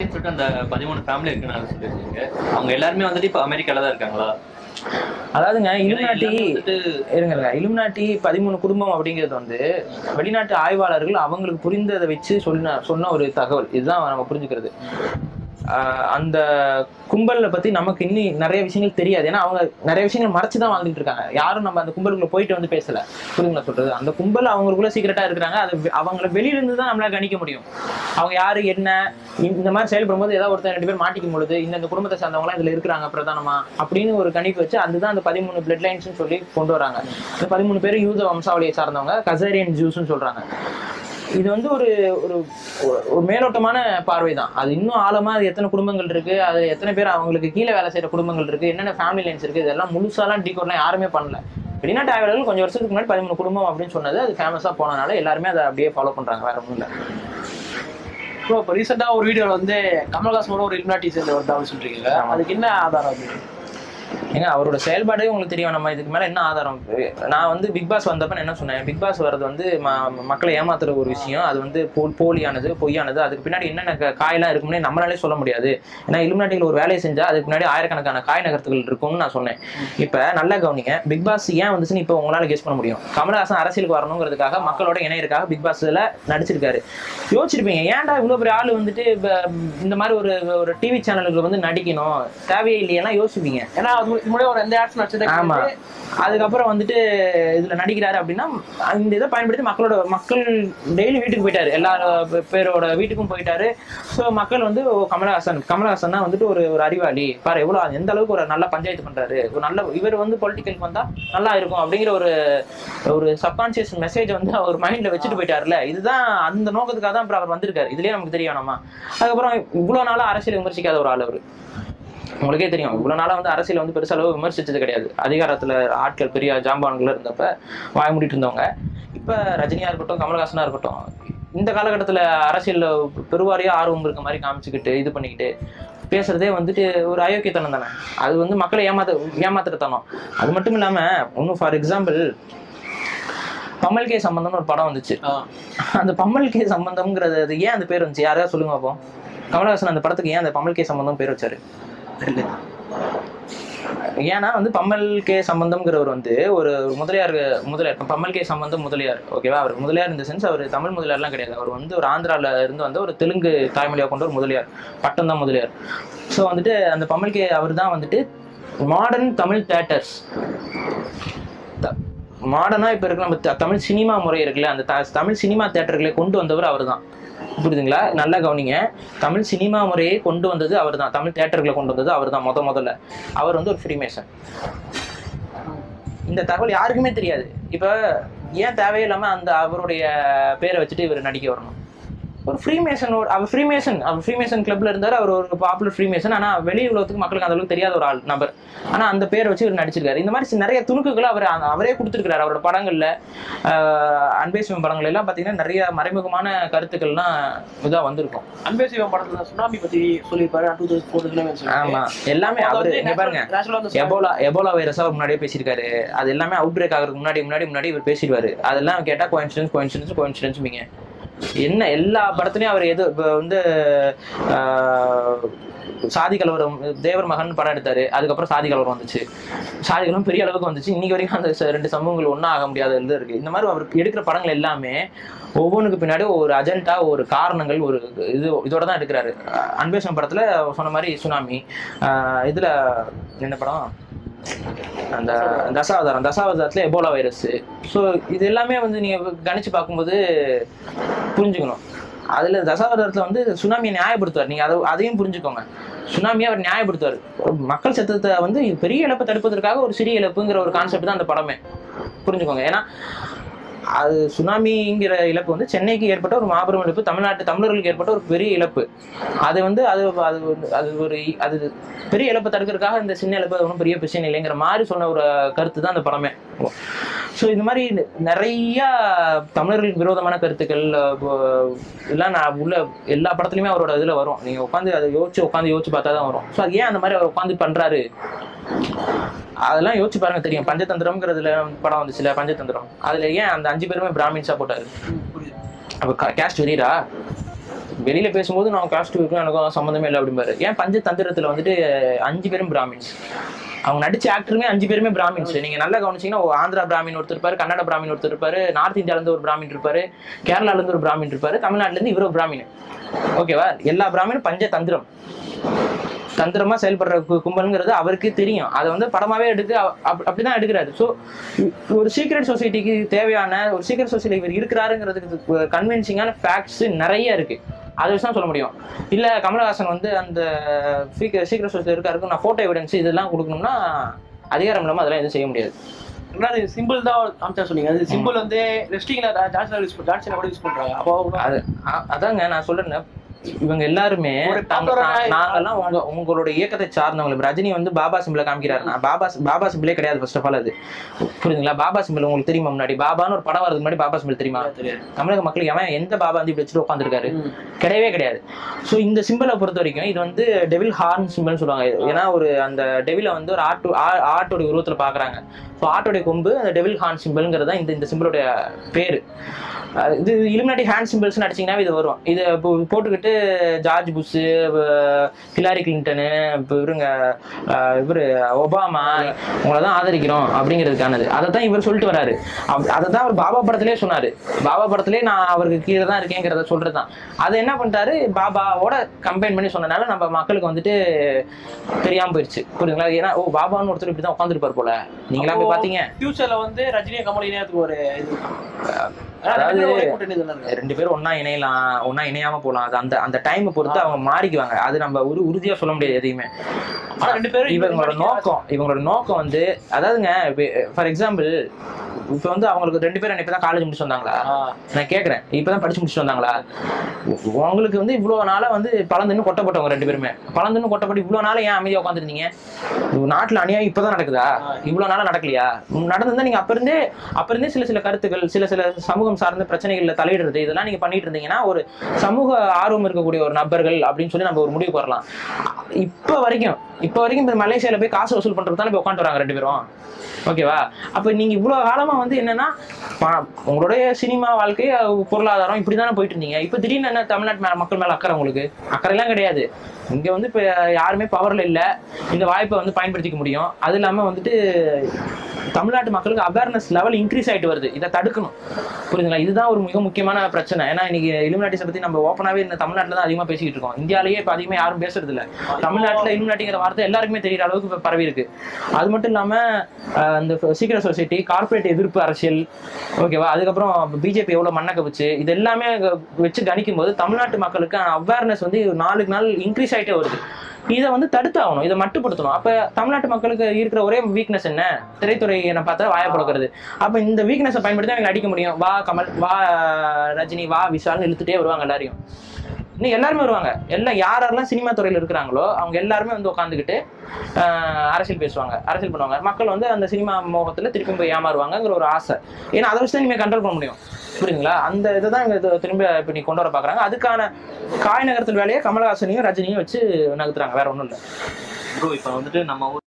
Bloodline சொல்லிட்டு அந்த பதிமூணு ஃபேமிலி இருக்குன்னு சொல்லியிருக்கீங்க அவங்க எல்லாருமே வந்துட்டு இப்போ அமெரிக்கால தான் இருக்காங்களா அதாவதுங்க ஏன்னா இலுமினாட்டி எல்லாமே வந்துட்டு இருங்க இலுமினாட்டி பதிமூணு குடும்பம் அப்படிங்கிறது வந்து வெளிநாட்டு ஆய்வாளர்கள் அவங்களுக்கு புரிந்ததை வச்சு சொன்ன சொன்ன ஒரு தகவல் இதுதான் நம்ம புரிஞ்சுக்கிறது ஆஹ் அந்த கும்பலை பத்தி நமக்கு இன்னும் நிறைய விஷயங்கள் தெரியாது ஏன்னா அவங்க நிறைய விஷயங்கள் மறைச்சு தான் வாழ்ந்துட்டு இருக்காங்க யாரும் நம்ம அந்த கும்பலுக்குள்ள போயிட்டு வந்து பேசல புரியுங்களா சொல்றது அந்த கும்பல் அவங்களுக்குள்ள சீக்கிரட்டா இருக்கிறாங்க அது வெ- அவங்கள வெளியில இருந்து தான் நம்மளால கணிக்க முடியும் அவங்க யாரு என்ன இந்த மாதிரி செயல்படும் போது ஏதாவது ஒருத்தர் ரெண்டு பேர் மாட்டிக்கும் பொழுது இந்த இந்த குடும்பத்தை சார்ந்தவங்க இதுல இருக்கிறாங்க பிரதானமா அப்படின்னு ஒரு கணிப்பு வச்சு அதுதான் அந்த பதிமூணு பிளட் லைன்ஸ் சொல்லி கொண்டு வராங்க இந்த பதிமூணு பேர் யூத வம்சாவளியை சார்ந்தவங்க கசேரியன் ஜூஸ்னு சொல்றாங்க இது வந்து ஒரு ஒரு ஒரு- ஒரு மேலோட்டமான பார்வை தான் அது இன்னும் ஆழமா அது எத்தனை குடும்பங்கள் இருக்கு அது எத்தனை பேர் அவங்களுக்கு கீழே வேலை செய்யற குடும்பங்கள் இருக்கு என்னென்ன ஃபேமிலி லைன்ஸ் இருக்கு இதெல்லாம் முழுசாலாம் டீகோட்லாம் யாருமே பண்ணல வெளிநாட்டு ஆய்வாளர்கள் கொஞ்சம் வருஷத்துக்கு முன்னாடி பதிமூணு குடும்பம் அப்படின்னு சொன்னது அது ஃபேமஸா போனதுனால எல்லாருமே அதை அப்படியே ஃபாலோ பண்றாங்க வேற ஒன்றும் இல்லை ப்ரோ இப்போ ரீசெண்டாக ஒரு வீடியோவில் வந்து கமல்ஹாசனோட ஒரு இலுமினாட்டி சேர்ந்து வருதான்னு சொல்றீங்க ஆமா. அதுக்கு என்ன ஆதாரம் அது ஏங்க அவரோட செயல்பாடே உங்களுக்கு தெரியும் நம்ம இதுக்கு மேல என்ன ஆதாரம் நான் வந்து பிக் பாஸ் வந்தப்ப நான் என்ன சொன்னேன் பிக் பாஸ் வர்றது வந்து ம- மக்களை ஏமாத்துற ஒரு விஷயம் அது வந்து போ- போலியானது பொய்யானது அதுக்கு பின்னாடி என்னென்ன க- காயெல்லாம் இருக்கும்னு நம்மளாலே சொல்ல முடியாது ஏன்னா இலுமினாட்டிகள் ஒரு வேலையை செஞ்சா அதுக்கு பின்னாடி ஆயிரக்கணக்கான காய் நகர்த்துகள் இருக்கும்னு நான் சொன்னேன் இப்ப நல்லா கவனிங்க பிக் பாஸ் ஏன் வந்துச்சுன்னு இப்போ உங்களால கெஸ் பண்ண முடியும் கமலஹாசன் அரசியலுக்கு வரணுங்கிறதுக்காக மக்களோட இணையருக்காக பிக் பாஸ்ல நடிச்சிருக்காரு யோசிச்சிருப்பீங்க ஏன்டா இவ்வளவு பெரிய ஆளு வந்துட்டு இப்ப இந்த மாதிரி ஒரு ஒரு டிவி சேனலுக்கு வந்து நடிக்கணும் தேவையே இல்லையெல்லாம் யோசிப்பீங்க ஏன்னா அது இது முன்னாடி ஒரு எந்த ஆட்ஸ் நடிச்சதே ஆமா கிடையாது. அதுக்கப்புறம் வந்துட்டு இதுல நடிக்கிறாரு அப்படின்னா இந்த இதை பயன்படுத்தி மக்களோட மக்கள் டெய்லி வீட்டுக்கு போயிட்டாரு எல்லா பே- பேரோட வீட்டுக்கும் போயிட்டாரு ஸோ மக்கள் வந்து ஓ, கமலஹாசன் கமலஹாசன் தான் வந்துட்டு ஒரு ஒரு அறிவாளி பாரு எவ்வளவு எந்த அளவுக்கு ஒரு நல்ல பஞ்சாயத்து பண்றாரு ஒரு நல்ல இவர் வந்து பொலிட்டிக்கலுக்கு வந்தா நல்லா இருக்கும் அப்படிங்கிற ஒரு ஒரு சப்கான்சியஸ் மெசேஜ் வந்து அவர் மைண்ட்ல வச்சுட்டு போயிட்டாருல இதுதான் அந்த நோக்கத்துக்காக தான் அப்புறம் அவர் வந்திருக்காரு இதுலயே நமக்கு தெரியும் நம்ம அதுக்கப்புறம் இவ்வளவு நாளா அரசியல் விமர்சிக்காத ஒரு ஆள் அவரு உங்களுக்கே தெரியும் இவ்வளவு நாளா வந்து அரசியல் வந்து பெருசா அளவு விமர்சிச்சது கிடையாது அதிகாரத்துல ஆட்கள் பெரிய ஜாம்பான்கள் இருந்தப்ப வாய மூடிட்டு இருந்தவங்க இப்ப ரஜினியா இருக்கட்டும் கமல்ஹாசனா இருக்கட்டும் இந்த காலகட்டத்துல அரசியல்ல பெருவாரியா ஆர்வம் இருக்க மாதிரி காமிச்சுக்கிட்டு இது பண்ணிக்கிட்டு பேசுறதே வந்துட்டு ஒரு அயோக்கியத்தனம் தானே அது வந்து மக்களை ஏமாத்த ஏமாத்துறத்தனம் அது மட்டும் இல்லாம இன்னும் ஃபார் எக்ஸாம்பிள் பம்மல் கே சம்பந்தம்னு ஒரு படம் வந்துச்சு ஆ. அந்த பம்மல் கே சம்பந்தம்ங்கிறது அது ஏன் அந்த பேர் வந்துச்சு யாராவது சொல்லுங்க அப்போ கமலஹாசன் அந்த படத்துக்கு ஏன் அந்த பம்மல் கே சம்பந்தம் பேர் வச்சாரு ஏன்னா வந்து பம்மல் கே சம்பந்தம்ங்கிறவர் வந்து ஒரு ஒரு முதலியார் முதலியார் இப்ப பம்மல் கே சம்பந்தம் முதலியார் ஓகேவா அவர் முதலியார் இந்த சென்ஸ் அவர் தமிழ் முதலியார்லாம் கிடையாது அவர் வந்து ஒரு ஆந்திரால இருந்து வந்து ஒரு தெலுங்கு தாய்மொழியா கொண்ட ஒரு முதலியார் பட்டம் தான் முதலியார் ஸோ வந்துட்டு அந்த பம்மல் கே அவர் தான் வந்துட்டு மாடர்ன் தமிழ் தேட்டர்ஸ் மாடர்னா இப்ப இருக்கிற நம்ம த- தமிழ் சினிமா முறை இருக்குல்ல அந்த த- தமிழ் சினிமா தேட்டர்களை கொண்டு வந்தவர் அவர்தான் புரியுதுங்களா நல்லா கவனிங்க தமிழ் சினிமா முறையை கொண்டு வந்தது அவர்தான் தமிழ் தேட்டர்களை கொண்டு வந்தது அவர்தான் முத முதல்ல அவர் வந்து ஒரு ஃப்ரீமேசன் இந்த தகவல் யாருக்குமே தெரியாது இப்ப ஏன் தேவையில்லாம அந்த அவருடைய பேரை வச்சுட்டு இவர் நடிக்க வரணும் ஒரு ஃப்ரீமேசன் அவர் ஃப்ரீமேசன் அவர் ஃப்ரீமேசன் கிளப்ல இருந்தாரு அவர் ஒரு பாப்புலர் ஃப்ரீமேசன் ஆனா வெளி உலகத்துக்கு மக்களுக்கு அந்த அளவுக்கு தெரியாத ஒரு ஆள் நபர் ஆனா அந்த பேரை வச்சு இவர் நடிச்சிருக்காரு இந்த மாதிரி சி- நிறைய துணுக்குகளை அவர் அந்த- அவரே கொடுத்துருக்காரு அவரோட படங்கள்ல ஆஹ் அன்பே சிவம் படங்கள் எல்லாம் பாத்தீங்கன்னா நிறைய மறைமுகமான கருத்துக்கள்லாம் இதா வந்திருக்கும் அன்பே சிவம் படத்துல சுனாமி பத்தி சொல்லியிருப்பாரு டூ தௌசண்ட் ஃபோர் ஆமா எல்லாமே அவரு இங்க பாருங்க எபோலா எபோலா வைரஸா அவர் முன்னாடியே பேசியிருக்காரு அது எல்லாமே அவுட் பிரேக் ஆகிறதுக்கு முன்னாடி முன்னாடி முன்னாடி இவர் பேசிடுவாரு அதெல்லாம் கேட்டா கோயின்சிடன்ஸ் கோயின்சிடன்ஸ் கோயின்சிடன்ஸ் மீங்க என்ன எல்லா படத்துலயும் அவர் எது இப்போ வந்து ஆஹ், சாதி கலவரம் தேவர் மகன் படம் எடுத்தாரு அதுக்கப்புறம் சாதி கலவரம் வந்துச்சு சாதி கலவரம் பெரிய அளவுக்கு வந்துச்சு இன்னைக்கு வரைக்கும் அந்த ச- ரெண்டு சமூகங்கள் ஒன்றா ஆக முடியாத இது இருக்கு இந்த மாதிரி அவர் எடுக்கிற படங்கள் எல்லாமே ஒவ்வொன்றுக்கு பின்னாடி ஒரு அஜெண்டா ஒரு காரணங்கள் ஒரு இது இதோட தான் எடுக்கிறாரு அஹ் அன்பேசம் படத்துல சொன்ன மாதிரி சுனாமி ஆஹ் இதுல என்ன படம் அந்த தசாவதாரம் தசாவதாரத்துல எபோலா வைரஸ் ஸோ இது எல்லாமே வந்து நீங்க கணிச்சு பார்க்கும்போது புரிஞ்சுக்கணும் அதுல தசாவதாரத்துல வந்து சுனாமியை நியாயப்படுத்துவார் நீங்க அதை அதையும் புரிஞ்சுக்கோங்க சுனாமியை அவர் நியாயப்படுத்துவார் மக்கள் செத்தத்தை வந்து பெரிய இழப்பை தடுப்பதற்காக ஒரு சிறிய இழப்புங்கிற ஒரு கான்செப்ட் தான் அந்த படமே புரிஞ்சுக்கோங்க ஏன்னா அது சுனாமிங்கிற இழப்பு வந்து சென்னைக்கு ஏற்பட்ட ஒரு மாபெரும் இழப்பு தமிழ்நாட்டு தமிழர்களுக்கு ஏற்பட்ட ஒரு பெரிய இழப்பு அது வந்து அது அது வந்து- அது ஒரு அது பெரிய இழப்பை தடுக்கிறதுக்காக இந்த சின்ன இழப்பு ஒன்றும் பெரிய பிரச்சனை இல்லைங்கிற மாதிரி சொன்ன ஒரு கருத்து தான் அந்த படமே ஸோ இந்த மாதிரி நிறைய தமிழர்களுக்கு விரோதமான கருத்துக்கள் அஹ், எல்லாம் நான் உள்ள எல்லா படத்துலையுமே அவரோட இதுல வரும் நீங்க உட்காந்து அதை யோசிச்சு உட்காந்து யோசிச்சு பார்த்தா தான் வரும் ஸோ அது ஏன் அந்த மாதிரி அவர் உட்காந்து பண்றாரு அதெல்லாம் யோசிச்சு பாருங்க தெரியும் பஞ்சதந்திரம்ங்கிறதுல படம் வந்துச்சுல பஞ்சதந்திரம் அதுல ஏன் அந்த அஞ்சு பேருமே பிராமின்ஸா போட்டாரு அப்ப கேஸ்ட் வெறியரா வெளியில பேசும்போது நான் காஸ்ட் இருக்கும் எனக்கும் சம்மந்தமே இல்லை அப்படிம்பாரு ஏன் பஞ்சதந்திரத்துல வந்துட்டு அஞ்சு பேரும் பிராமின்ஸ் அவங்க நடிச்ச ஆக்டருமே அஞ்சு பேருமே பிராமின்ஸ் நீங்க நல்லா கவனிச்சீங்கன்னா ஓ, ஆந்திரா பிராமின் ஒருத்தர் இருப்பாரு கன்னட பிராமின் ஒருத்தர் இருப்பாரு நார்த் இந்தியால இருந்து ஒரு பிராமின் இருப்பாரு கேரளால இருந்து ஒரு பிராமின் இருப்பாரு தமிழ்நாட்டுல இருந்து இவரு ஒரு பிராமின் ஓகேவா எல்லா பிராமினும் பஞ்சதந்திரம் தந்திரமா செயல்படுற கு- கும்பல்ங்கிறது அவருக்கு தெரியும் அதை வந்து படமாவே எடுத்து அ- அப்- அப்படிதான் எடுக்கிறாரு ஸோ ஒரு சீக்ரெட் சொசைட்டிக்கு தேவையான ஒரு சீக்ரெட் சொசைட்டி இவர் இருக்கிறாருங்கிறதுக்கு கன்வின்சிங்கான ஃபேக்ட்ஸ் நிறைய இருக்கு அதை வச்சு தான் சொல்ல முடியும் இல்ல கமலஹாசன் வந்து அந்த சீக்ரெட் சொசைட்டி இருக்காருக்கு நான் போட்டோ எவிடன்ஸ் இதெல்லாம் கொடுக்கணும்னா அதிகாரம் இல்லாம அதெல்லாம் எதுவும் செய்ய முடியாது அது சிம்பிள் தான் காமிச்சா சொன்னீங்க அது சிம்பிள் வந்து ரெஸ்டிங்ல ஜான்சன் யூஸ் பண்றாங்க ஜான்சன் கூட யூஸ் பண்றாங்க அப்போ அவங்க அது அ- அதாங்க நான் சொல்றேன் இவங்க எல்லாருமே ஒரு தாங்க- popular நா- ஆ- நாங்கெல்லாம் உங்க உங்களோட இயக்கத்தை சார்ந்தவங்க இப்ப ரஜினி வந்து பாபா சிம்பிள காமிக்கிறாரு நான் பாபா பாபா சிம்பிளே கிடையாது ஃபர்ஸ்ட் ஆஃப் ஆல் அது புரியுதுங்களா பாபா சிம்பிள் உங்களுக்கு தெரியுமா முன்னாடி பாபான்னு ஒரு படம் வரதுக்கு முன்னாடி பாபா சிம்பிள் தெரியுமா தெரியாது தமிழக மக்களுக்கு எவன் எந்த பாபா வந்து இப்படி வச்சுட்டு உட்காந்துருக்காரு ம். கிடையவே கிடையாது ஸோ இந்த சிம்பிளை பொறுத்த வரைக்கும் இது வந்து டெவில் ஹார்ன் சிம்பிள்னு சொல்லுவாங்க ஏன்னா ஒரு அந்த டெவில வந்து ஒரு ஆட்டு ஆ- ஆட்டோட உருவத்துல பாக்குறாங்க ஸோ ஆட்டோடைய கொம்பு அந்த டெவில் ஹார்ன் சிம்பிள்ங்கிறது தான் இந்த இந்த சிம்பிளோட பேரு அஹ் இது இலுமினாட்டி ஹேண்ட் சிம்பிள்ஸ் அடிச்சீங்கன்னா இது வரும் இது இப்போ போட்டுக்கிட்டு ஜார்ஜ் புஷ் ஹிலாரி கிளின்டனு இப்போ இவருங்க அஹ் இவரு ஒபாமா உங்களை தான் ஆதரிக்கிறோம் அப்படிங்கிறதுக்கானது அதை தான் இவர் சொல்லிட்டு வராரு அப்- அதை தான் அவர் பாபா படத்திலே சொன்னாரு பாபா படத்திலே நான் அவருக்கு கீழே தான் இருக்கேங்கிறத சொல்றது தான் அதை என்ன பண்ணிட்டாரு பாபாவோட கம்பைன் பண்ணி சொன்னனால நம்ம மக்களுக்கு வந்துட்டு தெரியாம போயிடுச்சு புரியுதுங்களா ஏன்னா ஓ பாபான்னு ஒருத்தர் இப்படி தான் உட்காந்துருப்பார் போல நீங்களா போய் பாத்தீங்க ஃபியூச்சர்ல வந்து ரஜினி கமல் இணையத்துக்கு ஒரு இது அதாவது அதாவது ஒரே கூட்டணி தானே இருக்கு. ரெண்டு பேரும் ஒண்ணா இணையலாம் ஒண்ணா இணையாம போலாம் அது அந்த அந்த டைம் பொறுத்து அவங்க மாறிக்குவாங்க அது நம்ம ஒரு உறுதியா சொல்ல முடியாது எதையுமே ஆனா ரெண்டு பேரும் இவங்களோட நோக்கம் இவங்களோட நோக்கம் வந்து அதாவதுங்க ஃபார் எக்ஸாம்பிள் இப்ப வந்து அவங்களுக்கு ரெண்டு பேரும் இப்பதான் காலேஜ் முடிச்சு வந்தாங்களா ஆ, நான் கேக்குறேன் இப்பதான் படிச்சு முடிச்சுட்டு வந்தாங்களா உ- உங்களுக்கு வந்து இவ்வளவு நாளா வந்து பழந்துன்னு கொட்டப்பட்டவங்க ரெண்டு பேருமே பழந்துன்னு கொட்டப்பட்டு இவ்வளவு நாளா ஏன் அமைதியா உட்காந்துருந்தீங்க நாட்டுல அநியாயம் இப்பதான் நடக்குதா இவ்வளவு நாளா நடக்கலையா நடந்திருந்தா நீங்க அப்ப இருந்தே அப்ப இருந்தே சில சில கருத்துக்கள் சில சில சமூகம் சார்ந்த பிரச்சனைகள்ல தலையிடுறது இதெல்லாம் நீங்க பண்ணிட்டு இருந்தீங்கன்னா ஒரு சமூக ஆர்வம் இருக்கக்கூடிய ஒரு நபர்கள் அப்படின்னு சொல்லி நம்ம ஒரு முடிவுக்கு வரலாம் இப்ப வரைக்கும் இப்ப வரைக்கும் இந்த மலேசியால போய் காசு வசூல் பண்றது தானே போய் உட்காந்து வராங்க ரெண்டு பேரும் ஓகேவா அப்ப நீங்க இவ்வளவு காலமா வந்து என்னன்னா ப- உங்களுடைய சினிமா வாழ்க்கை அஹ், பொருளாதாரம் இப்படிதானே போயிட்டு இருந்தீங்க இப்ப திடீர்னு என்ன தமிழ்நாட்டு மேல மக்கள் மேல அக்கறை உங்களுக்கு அக்கறை எல்லாம் கிடையாது இங்க வந்து இப்ப யாருமே பவர்ல இல்ல இந்த வாய்ப்பை வந்து பயன்படுத்திக்க முடியும் அது இல்லாம வந்துட்டு தமிழ்நாட்டு மக்களுக்கு அவேர்னஸ் லெவல் இன்க்ரீஸ் ஆயிட்டு வருது இதை தடுக்கணும் புரியுதுங்களா இதுதான் ஒரு மிக முக்கியமான பிரச்சனை ஏன்னா இன்னைக்கு இலுமினாட்டிஸை பத்தி நம்ம ஓப்பனாவே இந்த தமிழ்நாட்டுல தான் அதிகமா பேசிக்கிட்டு இருக்கோம் இந்தியாலேயே இப்ப அதிகமா யாரும் பேசுறது இல்ல தமிழ்நாட்டுல இலுமினாட்டிங்கிற வார்த்தை எல்லாருக்குமே தெரியற அளவுக்கு இப்ப பரவி இருக்கு அது மட்டும் இல்லாம அஹ், இந்த சீக்கிர சொசைட்டி கார்ப்பரேட் எதிர்ப்பு அரசியல் ஓகேவா அதுக்கப்புறம் பிஜேபி எவ்வளவு மண்ணை கவிச்சு இது எல்லாமே வச்சு கணிக்கும் போது தமிழ்நாட்டு மக்களுக்கு அவேர்னஸ் வந்து நாளுக்கு நாள் இன்க்ரீஸ் ஆயிட்டே வருது இதை வந்து தடுத்து ஆகணும் இதை மட்டுப்படுத்தணும் அப்ப தமிழ்நாட்டு மக்களுக்கு இருக்கிற ஒரே வீக்னஸ் என்ன திரைத்துறை என்ன பார்த்தா வாய கொடுக்கறது அப்ப இந்த வீக்னஸை பயன்படுத்தி அவங்க அடிக்க முடியும் வா கமல் வா ரஜினி வா விஷால்னு இழுத்துட்டே வருவாங்க எல்லாரையும் இன்னும் எல்லாருமே வருவாங்க எல்லாம் யார் யாரெல்லாம் சினிமா துறையில இருக்கிறாங்களோ அவங்க எல்லாருமே வந்து உட்காந்துக்கிட்டு அரசியல் பேசுவாங்க அரசியல் பண்ணுவாங்க மக்கள் வந்து அந்த சினிமா மோகத்துல திருப்பி போய் ஏமாறுவாங்கங்கிற ஒரு ஆசை ஏன்னா அதை வச்சு தான் நீங்க கண்ட்ரோல் பண்ண முடியும் புரியுதுங்களா அந்த இதை தான் இங்க இது திரும்ப இப்ப நீ கொண்டு வர பாக்குறாங்க அதுக்கான காய் நகரத்தில் வேலையை கமலஹாசனையும் ரஜினியும் வச்சு நகர்த்துறாங்க வேற ஒண்ணும் இல்லை ப்ரோ இப்போ வந்துட்டு நம்ம ஊர்